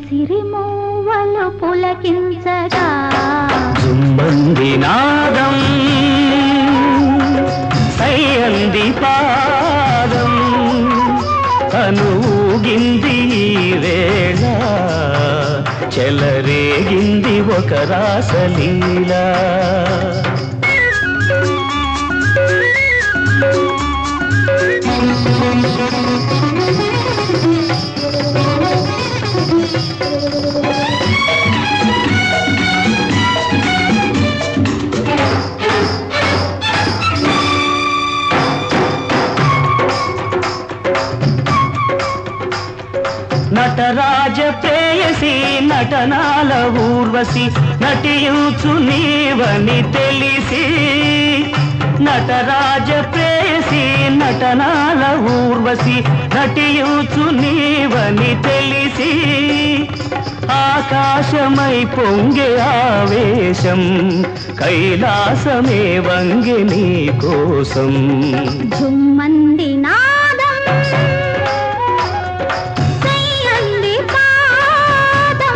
సిరిమూవలు పులకించగా జుమ్మంది నాదం సయ్యంది పాదం కనుగింది ఈ వేళ చెలరేగింది ఒక రాసలీలా నటరాజ ప్రేయసి నటనాల ఊర్వశి నటించు నీవని తెలిసి నటరాజ ప్రేయసి నటనాల ఊర్వశి నటించు నీవని తెలిసి ఆకాశమై పొంగే ఆవేశం కైలాసమే వంగి నీ కోసం జుమ్మంది నాదం సయ్యంది పాదం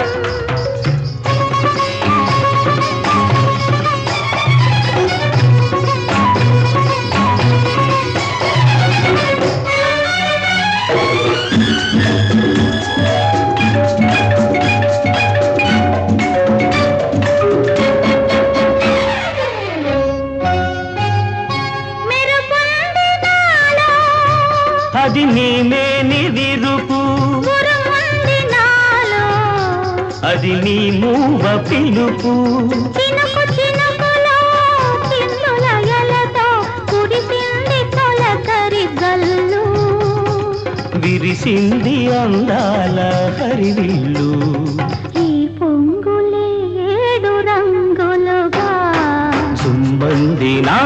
మెరుపుంది నాలో అది నీ మేని విరుపు ఉరుముంది నాలో అది నీ మూవ పిలుపు చినుకు చినుకులో చిందులయలతో కురిసింది తొలకరి గల్లు విరిసింది అందాల హరివిల్లు ఈ పొంగులే ఏడు రంగులుగా సుమ్మంది నా